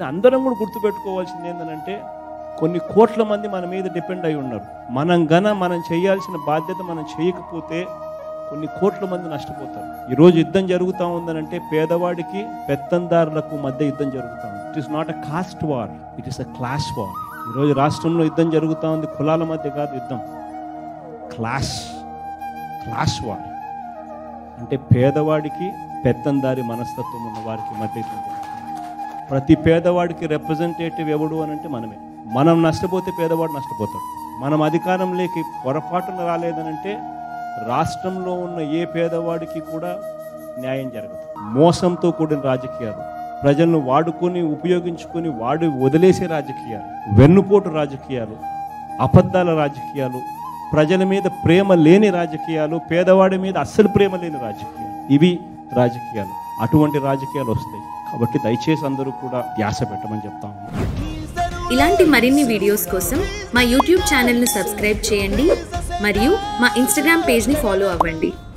అందరం కూడా గుర్తుపెట్టుకోవాల్సింది ఏంటంటే కొన్ని కోట్ల మంది మన మీద డిపెండ్ అయి ఉన్నారు మనం గన మనం చేయాల్సిన బాధ్యత మనం చేయకపోతే కొన్ని కోట్ల మంది నష్టపోతారు ఈరోజు యుద్ధం జరుగుతూ ఉందనంటే పేదవాడికి పెత్తందారులకు మధ్య యుద్ధం జరుగుతూ ఉంది it is not a caste war it is a class war ఈరోజు రాష్ట్రంలో యుద్ధం జరుగుతూ ఉంది కులాల మధ్య కాదు యుద్ధం క్లాస్ క్లాస్ వార్ అంటే పేదవాడికి పెత్తందారి మనస్తత్వం ఉన్న వారికి మధ్య యుద్ధం జరుగుతుంది. ప్రతి పేదవాడికి రిప్రజెంటేటివ్ ఎవడు అని అంటే మనమే మనం నష్టపోతే పేదవాడు నష్టపోతాడు మనం అధికారంలోకి పొరపాటున రాలేదనంటే రాష్ట్రంలో ఉన్న ఏ పేదవాడికి కూడా న్యాయం జరగదు మోసంతో కూడిన రాజకీయాలు ప్రజలను వాడుకొని ఉపయోగించుకొని వాడి వదిలేసే రాజకీయాలు వెన్నుపోటు రాజకీయాలు అబద్ధాల రాజకీయాలు ప్రజల మీద ప్రేమ లేని రాజకీయాలు పేదవాడి మీద అస్సలు ప్రేమ లేని రాజకీయాలు ఇవి రాజకీయాలు అటువంటి రాజకీయాలు వస్తాయి కాబట్టి దయచేసి అందరూ కూడా ధ్యాస పెట్టమని చెప్తా ఉన్నాను ఇలాంటి మరిన్ని వీడియోస్ కోసం మా యూట్యూబ్ ఛానల్ను సబ్స్క్రైబ్ చేయండి మరియు మా ఇన్స్టాగ్రామ్ పేజ్ని ఫాలో అవ్వండి